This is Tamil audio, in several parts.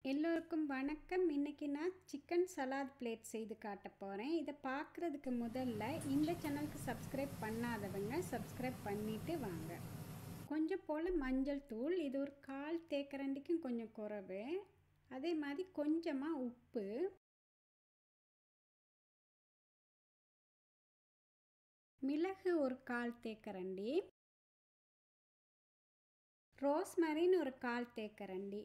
எல்லோருக்கும் வணக்கம் இன்னைக்கு நான் சிக்கன் சலாத் பிளேட் செய்து காட்ட போகிறேன் இதை பார்க்குறதுக்கு முதல்ல இந்த சேனலுக்கு சப்ஸ்கிரைப் பண்ணாதவங்க சப்ஸ்கிரைப் பண்ணிட்டு வாங்க கொஞ்சம் போல் மஞ்சள் தூள் இது ஒரு கால் தேக்கரண்டிக்கும் கொஞ்சம் குறைவு அதே மாதிரி கொஞ்சமாக உப்பு மிளகு ஒரு கால் தேக்கரண்டி ரோஸ்மரின் ஒரு கால் தேக்கரண்டி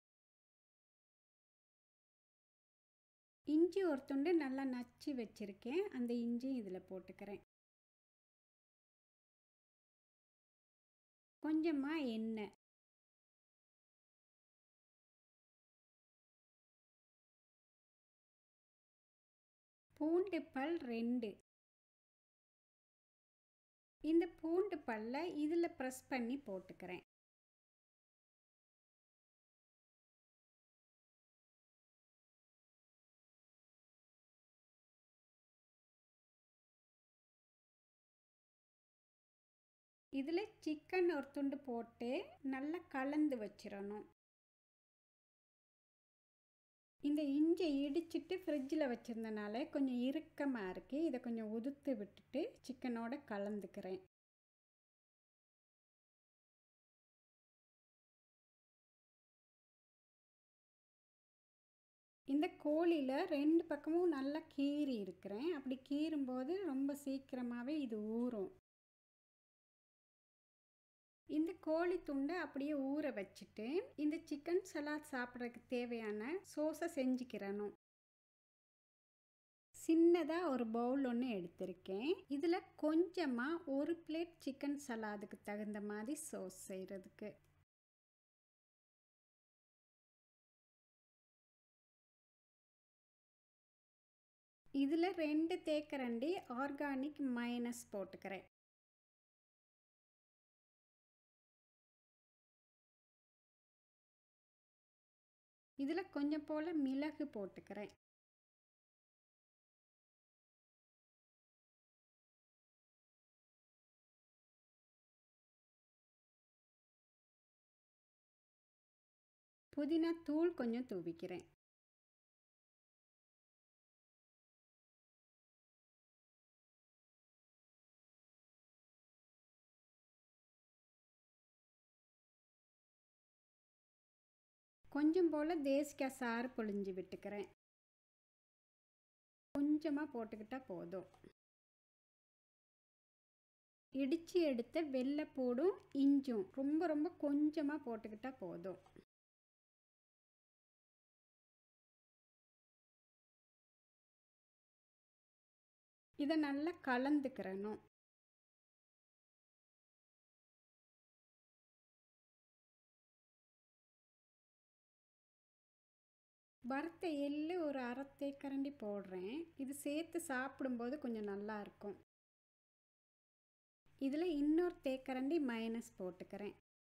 இஞ்சி ஒரு துண்டு நல்லா நச்சு வச்சுருக்கேன் அந்த இஞ்சியும் இதில் போட்டுக்கிறேன் கொஞ்சமாக எண்ணெய் பூண்டு பல் ரெண்டு இந்த பூண்டு பல்ல இதில் ப்ரெஸ் பண்ணி போட்டுக்கிறேன் இதில் சிக்கன் ஒரு துண்டு போட்டு நல்லா கலந்து வச்சிடணும் இந்த இஞ்சி இடிச்சிட்டு ஃப்ரிட்ஜில் வச்சுருந்தனால கொஞ்சம் இறுக்கமாக இருக்குது இதை கொஞ்சம் உதுத்து விட்டுட்டு சிக்கனோட கலந்துக்கிறேன் இந்த கோழியில் ரெண்டு பக்கமும் நல்லா கீறி இருக்கிறேன் அப்படி கீறும்போது ரொம்ப சீக்கிரமாகவே இது ஊறும் இந்த கோழி துண்டை அப்படியே ஊற வச்சுட்டு இந்த சிக்கன் சலாத் சாப்பிட்றதுக்கு தேவையான சோஸை செஞ்சுக்கிறணும் சின்னதாக ஒரு பவுல் ஒன்று எடுத்திருக்கேன் இதில் கொஞ்சமாக ஒரு பிளேட் சிக்கன் சலாதுக்கு தகுந்த மாதிரி சோஸ் செய்கிறதுக்கு இதில் ரெண்டு தேக்கரண்டி ஆர்கானிக் மைனஸ் போட்டுக்கிறேன் இதில் கொஞ்சம் போல் மிளகு போட்டுக்கிறேன் புதினா தூள் கொஞ்சம் தூவிக்கிறேன் கொஞ்சம் போல் தேசிக்காய் சாறு பொழிஞ்சு விட்டுக்கிறேன் கொஞ்சமாக போட்டுக்கிட்டால் போதும் இடித்து எடுத்த வெள்ளைப்பூடும் இஞ்சும் ரொம்ப ரொம்ப கொஞ்சமாக போட்டுக்கிட்டால் போதும் இதை நல்லா கலந்துக்கிறணும் வறுத்த எள்ளு ஒரு அரை தேக்கரண்டி போடுறேன் இது சேர்த்து சாப்பிடும்போது கொஞ்சம் நல்லா இருக்கும் இதில் இன்னொரு தேக்கரண்டி மைனஸ் போட்டுக்கிறேன்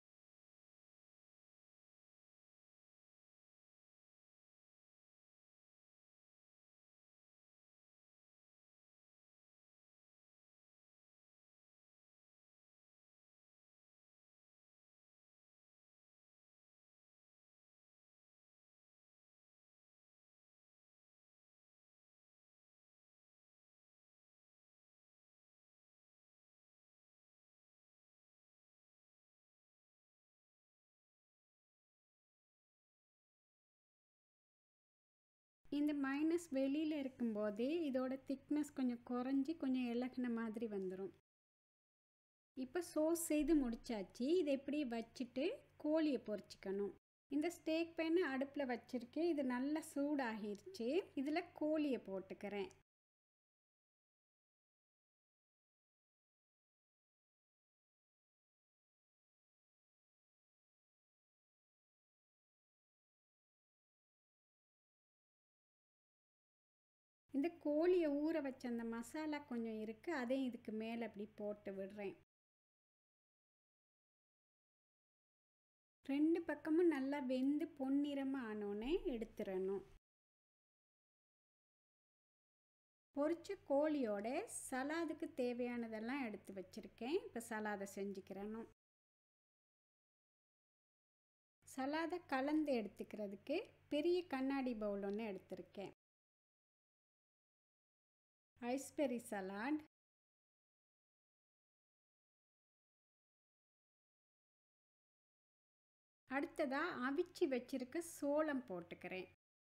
இந்த மைனஸ் வெளியில் இருக்கும்போதே இதோட திக்னஸ் கொஞ்சம் குறைஞ்சி கொஞ்சம் இலகுன மாதிரி வந்துடும் இப்போ சோஸ் செய்து முடிச்சாச்சு இதை எப்படி வச்சுட்டு கோழியை பொரிச்சிக்கணும் இந்த ஸ்டேக் பேனை அடுப்பில் வச்சுருக்கேன் இது நல்லா சூடாகிருச்சு இதில் கோழியை போட்டுக்கிறேன் இந்த கோழியை ஊற வச்ச அந்த மசாலா கொஞ்சம் இருக்குது அதையும் இதுக்கு மேலே அப்படி போட்டு விடுறேன் ரெண்டு பக்கமும் நல்லா வெந்து பொன்னிறமாக ஆனோடனே எடுத்துடணும் பொரிச்ச கோழியோட சலாதுக்கு தேவையானதெல்லாம் எடுத்து வச்சுருக்கேன் இப்போ சலாதை செஞ்சுக்கிறணும் சலாதை கலந்து எடுத்துக்கிறதுக்கு பெரிய கண்ணாடி பவுல் ஒன்று எடுத்திருக்கேன் ஐஸ்பெரி சலாட் அடுத்ததாக அவிச்சு வச்சிருக்க சோளம் போட்டுக்கிறேன்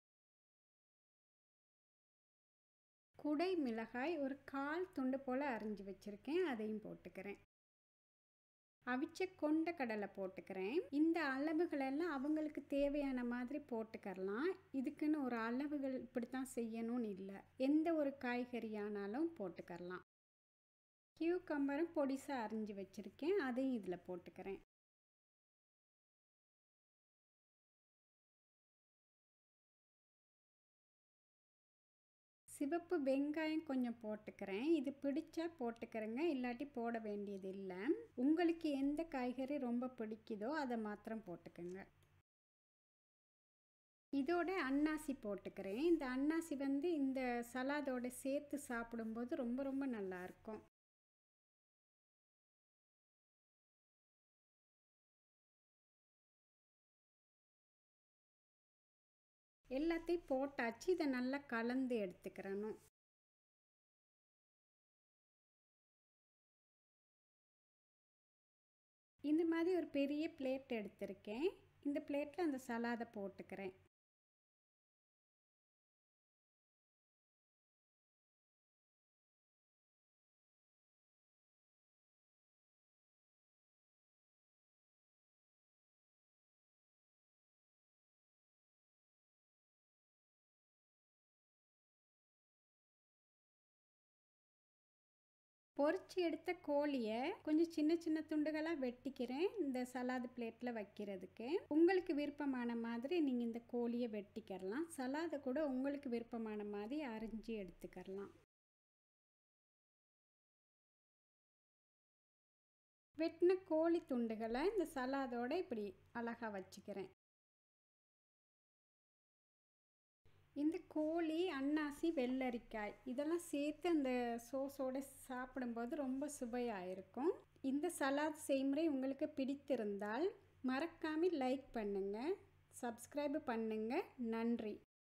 குடை மிளகாய் ஒரு கால் துண்டு போல் அரிஞ்சு வச்சுருக்கேன் அதையும் போட்டுக்கிறேன் அவிச்ச கொண்ட கடலை போட்டுக்கிறேன் இந்த அளவுகளெல்லாம் அவங்களுக்கு தேவையான மாதிரி போட்டுக்கரலாம் இதுக்குன்னு ஒரு அளவுகள் இப்படி தான் செய்யணும்னு இல்லை எந்த ஒரு காய்கறியானாலும் போட்டுக்கரலாம் கியூக்கம்பரும் பொடிசாக அரிஞ்சு வச்சுருக்கேன் அதையும் இதில் போட்டுக்கிறேன் சிவப்பு வெங்காயம் கொஞ்சம் போட்டுக்கிறேன் இது பிடிச்சா போட்டுக்கிறேங்க இல்லாட்டி போட வேண்டியது இல்லை உங்களுக்கு எந்த காய்கறி ரொம்ப பிடிக்குதோ அதை மாத்திரம் போட்டுக்கோங்க இதோட அன்னாசி போட்டுக்கிறேன் இந்த அன்னாசி வந்து இந்த சலாதோட சேர்த்து சாப்பிடும்போது ரொம்ப ரொம்ப நல்லாயிருக்கும் எல்லாத்தையும் போட்டாச்சு இதை நல்லா கலந்து எடுத்துக்கிறணும் இந்த மாதிரி ஒரு பெரிய பிளேட் எடுத்திருக்கேன் இந்த பிளேட்டில் அந்த சலாதை போட்டுக்கிறேன் பொறிச்சு எடுத்த கோழியை கொஞ்சம் சின்ன சின்ன துண்டுகளாக வெட்டிக்கிறேன் இந்த சலாது பிளேட்டில் வைக்கிறதுக்கு உங்களுக்கு விருப்பமான மாதிரி நீங்கள் இந்த கோழியை வெட்டிக்கிறலாம் சலாதை கூட உங்களுக்கு விருப்பமான மாதிரி அரிஞ்சு எடுத்துக்கிறலாம் வெட்டின கோழி துண்டுகளை இந்த சலாதோட இப்படி அழகாக வச்சுக்கிறேன் இந்த கோழி அன்னாசி வெள்ளரிக்காய் இதெல்லாம் சேர்த்து அந்த சோஸோடு சாப்பிடும்போது ரொம்ப சுவையாக இருக்கும் இந்த சலாத் செய்முறை உங்களுக்கு பிடித்திருந்தால் மறக்காமல் லைக் பண்ணுங்கள் சப்ஸ்கிரைப் பண்ணுங்கள் நன்றி